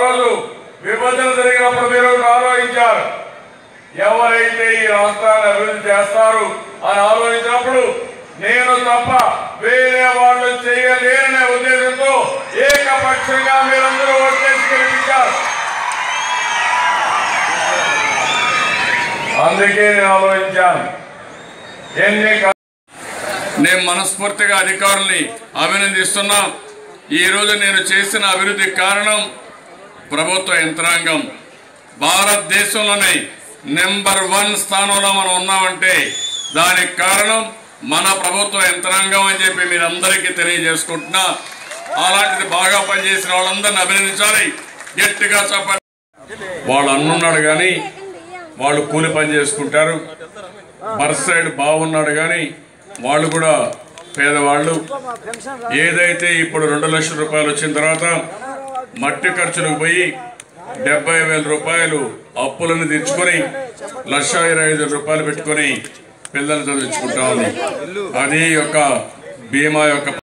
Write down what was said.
రోజు విభజన జరిగినప్పుడు మీరు ఒకటి ఆలోచించారు ఎవరైతే ఈ రాష్ట్రాన్ని అభివృద్ధి చేస్తారు అని ఆలోచించినప్పుడు నేను తప్ప వేరే వాళ్ళు చేయలేరనే ఉద్దేశంతో ఏకపక్షంగా మీరందరూ ఓట్లేసి గెలిపించారు అందుకే నేను ఆలోచించాను ఎన్నిక నేను మనస్ఫూర్తిగా అధికారుల్ని అభినందిస్తున్నా ఈ రోజు నేను చేసిన అభివృద్ధికి కారణం ప్రభుత్వ యంత్రాంగం భారతదేశంలోనే నెంబర్ వన్ స్థానంలో మనం ఉన్నామంటే దానికి కారణం మన ప్రభుత్వ యంత్రాంగం అని చెప్పి మీరందరికీ తెలియజేసుకుంటున్నా అలాంటిది బాగా పనిచేసిన వాళ్ళందరిని అభినందించాలి గట్టిగా చెప్పండి వాళ్ళు అన్నున్నాడు కానీ వాళ్ళు కూలి పని చేసుకుంటారు బర్ సైడ్ బాగున్నాడు కానీ వాళ్ళు కూడా పేదవాళ్ళు ఏదైతే ఇప్పుడు రెండు లక్షల రూపాయలు వచ్చిన తర్వాత మట్టి ఖర్చులకు పోయి డెబ్బై వేల రూపాయలు అప్పులను తెచ్చుకొని లక్ష ఇరవై ఐదు వేల రూపాయలు పెట్టుకొని పిల్లలు చదివించుకుంటా ఉంది అది యొక్క బీమా యొక్క